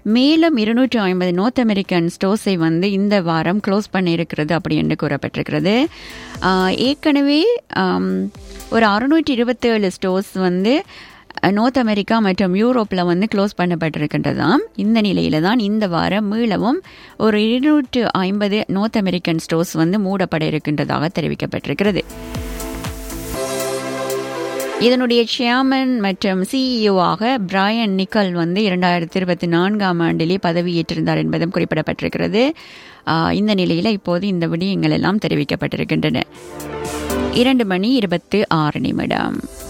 மேலும் இருநூற்று ஐம்பது நோர்த் அமெரிக்கன் ஸ்டோர்ஸை வந்து இந்த வாரம் க்ளோஸ் பண்ணியிருக்கிறது அப்படி என்று கூறப்பட்டிருக்கிறது ஆஹ், ஏற்கனவே ஆம், ஒரு அறுநூற்றி இருபத்தேழு ஸ்டோர்ஸ் வந்து நோர்த் அமெரிக்கா மற்றும் யூரோப்பில் வந்து க்ளோஸ் பண்ணப்பட்டிருக்கின்றதாம் இந்த நிலையில தான் இந்த வாரம் மீளவும் ஒரு இருநூற்று ஐம்பது நோர்த் அமெரிக்கன் ஸ்டோர்ஸ் வந்து மூடப்பட இருக்கின்றதாக தெரிவிக்கப்பட்டிருக்கிறது இதனுடைய சேர்மன் மற்றும் சிஇஓவாக பிராயன் நிக்கல் வந்து இரண்டாயிரத்தி இருபத்தி நான்காம் ஆண்டிலே பதவியேற்றிருந்தார் என்பதும் குறிப்பிடப்பட்டிருக்கிறது ஆஹ் இந்த நிலையில் இப்போது இந்த விடயங்கள் எல்லாம் தெரிவிக்கப்பட்டிருக்கின்றன இரண்டு மணி இருபத்து ஆறு நிமிடம்